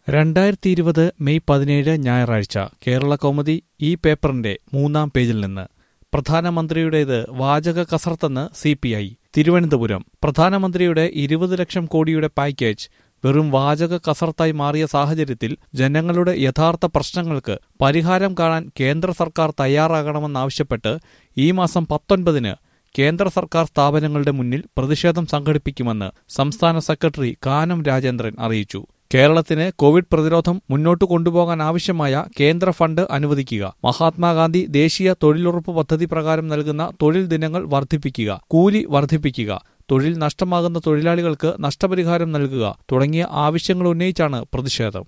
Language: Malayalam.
രണ്ടായിരത്തി ഇരുപത് മെയ് പതിനേഴ് ഞായറാഴ്ച കേരള കൗമുദി ഈ പേപ്പറിന്റെ മൂന്നാം പേജിൽ നിന്ന് പ്രധാനമന്ത്രിയുടേത് വാചക കസർത്തെന്ന് സി പി ഐ തിരുവനന്തപുരം പ്രധാനമന്ത്രിയുടെ ഇരുപത് ലക്ഷം കോടിയുടെ പാക്കേജ് വെറും വാചക കസർത്തായി മാറിയ സാഹചര്യത്തിൽ ജനങ്ങളുടെ യഥാർത്ഥ പ്രശ്നങ്ങൾക്ക് പരിഹാരം കാണാൻ കേന്ദ്ര സർക്കാർ തയ്യാറാകണമെന്നാവശ്യപ്പെട്ട് ഈ മാസം പത്തൊൻപതിന് കേന്ദ്ര സർക്കാർ സ്ഥാപനങ്ങളുടെ മുന്നിൽ പ്രതിഷേധം സംഘടിപ്പിക്കുമെന്ന് സംസ്ഥാന സെക്രട്ടറി കാനം രാജേന്ദ്രൻ അറിയിച്ചു കേരളത്തിന് കോവിഡ് പ്രതിരോധം മുന്നോട്ട് കൊണ്ടുപോകാൻ ആവശ്യമായ കേന്ദ്ര ഫണ്ട് അനുവദിക്കുക മഹാത്മാഗാന്ധി ദേശീയ തൊഴിലുറപ്പ് പദ്ധതി പ്രകാരം നൽകുന്ന തൊഴിൽ ദിനങ്ങൾ വർദ്ധിപ്പിക്കുക കൂലി വർദ്ധിപ്പിക്കുക തൊഴിൽ നഷ്ടമാകുന്ന തൊഴിലാളികൾക്ക് നഷ്ടപരിഹാരം നൽകുക തുടങ്ങിയ ആവശ്യങ്ങൾ ഉന്നയിച്ചാണ് പ്രതിഷേധം